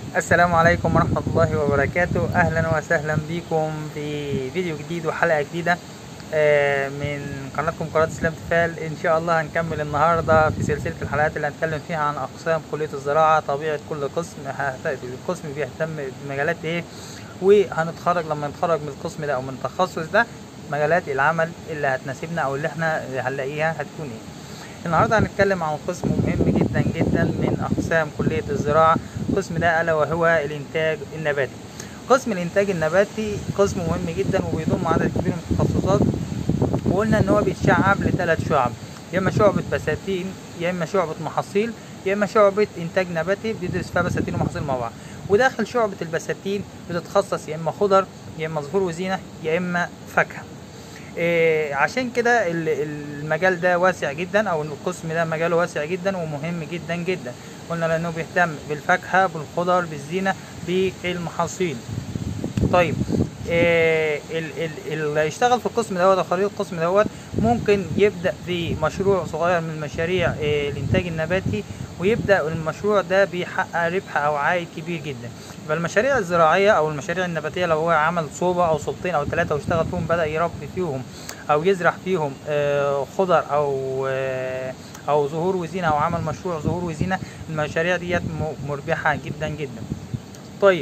السلام عليكم ورحمة الله وبركاته أهلا وسهلا بكم في فيديو جديد وحلقة جديدة آه، من قناتكم قناة اسلام تفال ان شاء الله هنكمل النهاردة في سلسلة الحلقات اللي هنتكلم فيها عن اقسام كلية الزراعة طبيعة كل قسم هت- القسم بيهتم بمجالات ايه وهنتخرج لما نتخرج من القسم ده او من التخصص ده مجالات العمل اللي هتناسبنا او اللي احنا هنلاقيها هتكون ايه النهارده هنتكلم عن قسم مهم جدا جدا من اقسام كليه الزراعه القسم ده الا وهو الانتاج النباتي قسم الانتاج النباتي قسم مهم جدا وبيضم عدد كبير من التخصصات وقلنا ان هو بيتشعب لثلاث شعب يا اما شعبة بساتين يا اما شعبة محاصيل يا اما شعبة انتاج نباتي بيدرس فيها بساتين ومحاصيل مع بعض وداخل شعبة البساتين بتتخصص يا اما خضر يا اما زهور وزينة يا اما فاكهة إيه عشان كده ال- المجال ده واسع جدا او القسم ده مجاله واسع جدا ومهم جدا جدا قلنا لانه بيهتم بالفاكهه بالخضر بالزينه بالمحاصيل طيب إيه ال- ال- اللي يشتغل في القسم دوت او خريج القسم دوت ممكن يبدا في مشروع صغير من مشاريع إيه الانتاج النباتي ويبدا المشروع ده بيحقق ربح او عائد كبير جدا يبقى المشاريع الزراعيه او المشاريع النباتيه لو هو عمل صوبه او صوبتين او ثلاثه واشتغل فيهم بدا يربي فيهم او يزرع فيهم آه، خضر او آه، او زهور وزينه او عمل مشروع زهور وزينه المشاريع ديت م- مربحه جدا جدا طيب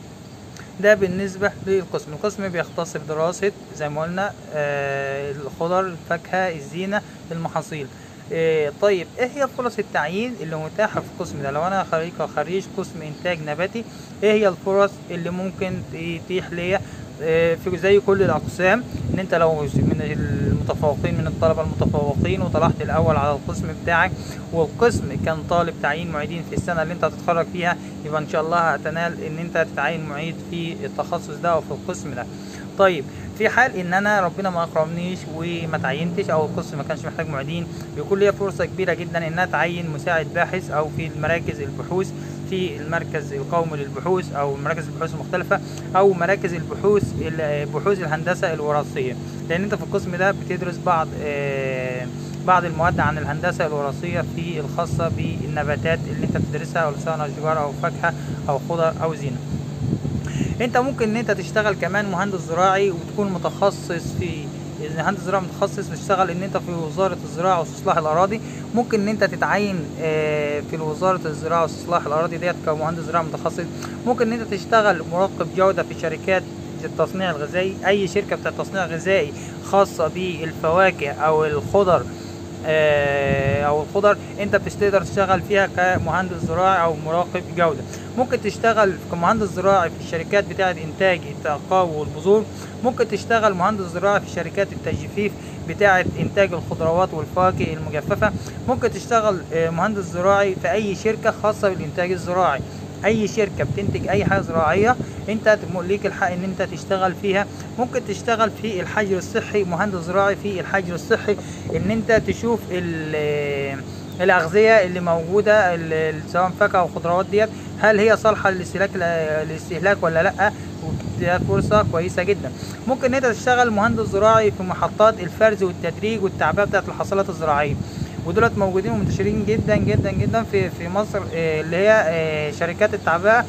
ده بالنسبة للقسم القسم بيختص بدراسة زي ما قلنا آه، الخضر الفاكهة الزينة المحاصيل آه، طيب ايه هي فرص التعيين اللي متاحة في القسم ده لو انا خريج خريج قسم انتاج نباتي ايه هي الفرص اللي ممكن تتيح ليا آه، في زي كل الاقسام ان انت لو من المتفوقين من الطلبه المتفوقين وطلعت الاول على القسم بتاعك والقسم كان طالب تعيين معيدين في السنه اللي انت هتتخرج فيها يبقى ان شاء الله هتنال ان انت تتعين معيد في التخصص ده او في القسم ده طيب في حال ان انا ربنا ما اكرمنيش وما تعينتش او القسم ما كانش محتاج معيدين بيكون ليا فرصه كبيره جدا ان انا اتعين مساعد باحث او في مراكز البحوث في المركز القومي للبحوث او مراكز البحوث المختلفه او مراكز البحوث ال- بحوث الهندسه الوراثيه لان انت في القسم ده بتدرس بعض آه، بعض المواد عن الهندسه الوراثيه في الخاصه بالنباتات اللي انت بتدرسها او سواء اشجار او فاكهه او خضر او زينه انت ممكن ان انت تشتغل كمان مهندس زراعي وتكون متخصص في مهندس زراعي متخصص تشتغل ان انت في وزاره الزراعه واستصلاح الاراضي ممكن ان انت تتعين آه، في وزاره الزراعه واستصلاح الاراضي ديت كمهندس زراعي متخصص ممكن ان انت تشتغل مراقب جوده في شركات التصنيع الغذائي اي شركه بتاعت تصنيع غذائي خاصه بالفواكه او الخضر آه، او الخضر انت بتقدر تشتغل فيها كمهندس زراعي او مراقب جوده ممكن تشتغل كمهندس زراعي في الشركات بتاعه انتاج التقاوي والبذور ممكن تشتغل مهندس زراعي في شركات التجفيف بتاعه انتاج الخضروات والفواكه المجففه ممكن تشتغل آه، مهندس زراعي في اي شركه خاصه بالانتاج الزراعي اي شركه بتنتج اي حاجه زراعيه انت تم- ليك الحق ان انت تشتغل فيها ممكن تشتغل في الحجر الصحي مهندس زراعي في الحجر الصحي ان انت تشوف ال- الاغذيه اللي موجوده ال- ال- سواء فاكهه او خضروات ديت هل هي صالحه للاستهلاك للاستهلاك ولا لا دي فرصه كويسه جدا ممكن ان انت تشتغل مهندس زراعي في محطات الفرز والتدريج والتعبئه بتاعه الحاصلات الزراعيه ودولت موجودين ومنتشرين جدا جدا جدا في في مصر آه، اللي هي آه، شركات التعبئه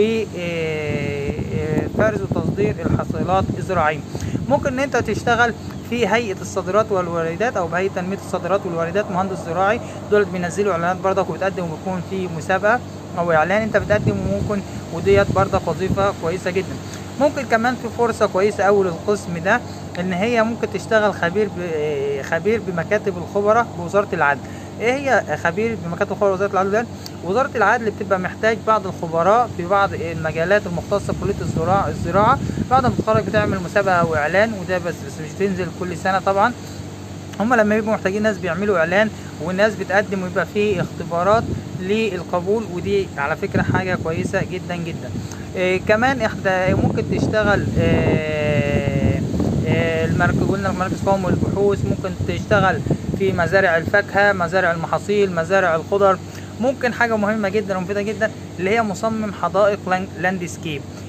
وفرز وتصدير الحاصلات الزراعيه ممكن ان انت تشتغل في هيئه الصادرات والواردات او بهيئه تنميه الصادرات والواردات مهندس زراعي دول بينزلوا اعلانات برضك وبتقدم وبيكون في مسابقه او اعلان انت بتقدم وممكن وديت برضك وظيفه كويسه جدا ممكن كمان في فرصه كويسه قوي للقسم ده ان هي ممكن تشتغل خبير ب- خبير بمكاتب الخبراء بوزاره العدل ايه هي خبير بمكاتب الخبراء وزاره العدل ده وزاره العدل بتبقى محتاج بعض الخبراء في بعض المجالات المختصه بكليه الزراعه الزراعه بعد ما تتخرج بتعمل مسابقه واعلان وده بس بس مش بتنزل كل سنه طبعا هم لما بيبقوا محتاجين ناس بيعملوا اعلان والناس بتقدم ويبقى فيه اختبارات للقبول ودي على فكره حاجه كويسه جدا جدا إيه كمان احدى ممكن تشتغل إيه إيه المركز قلنا المركز قومي للبحوث ممكن تشتغل في مزارع الفاكهه مزارع المحاصيل مزارع الخضر ممكن حاجه مهمه جدا ومفيده جدا اللي هي مصمم حدائق لاندسكيب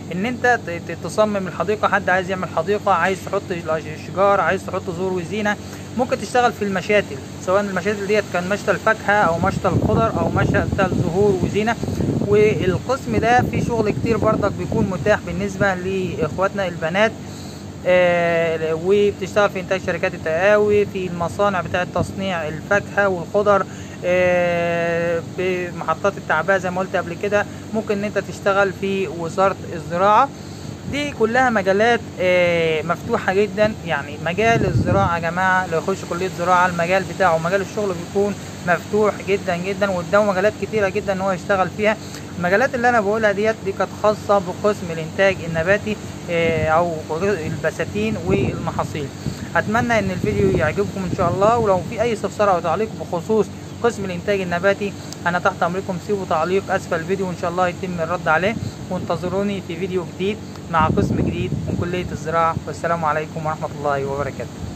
ان انت ت- ت- تصمم الحديقه حد عايز يعمل حديقه عايز تحط الاشجار عايز تحط زهور وزينه ممكن تشتغل في المشاتل سواء المشاتل ديت كان مشتل فاكهه او مشتل خضر او مشتل زهور وزينه والقسم ده فيه شغل كتير برضك بيكون متاح بالنسبه لاخواتنا البنات آه، وبتشتغل في انتاج شركات التقاوي في المصانع بتاعه تصنيع الفاكهه والخضر آه، بمحطات التعبئه زي ما قلت قبل كده ممكن ان انت تشتغل في وزاره الزراعه دي كلها مجالات آه، مفتوحة جدا يعني مجال الزراعة يا جماعة لو يخش كلية زراعة المجال بتاعه مجال الشغل بيكون مفتوح جدا جدا وقدامه مجالات كتيرة جدا ان هو يشتغل فيها المجالات اللي انا بقولها ديت دي كانت خاصة بقسم الانتاج النباتي آه، او البساتين والمحاصيل اتمنى ان الفيديو يعجبكم ان شاء الله ولو في اي استفسار او تعليق بخصوص قسم الانتاج النباتي انا تحت امركم سيبوا تعليق اسفل الفيديو وان شاء الله يتم الرد عليه وانتظروني في فيديو جديد مع قسم جديد من كلية الزراعة والسلام عليكم ورحمة الله وبركاته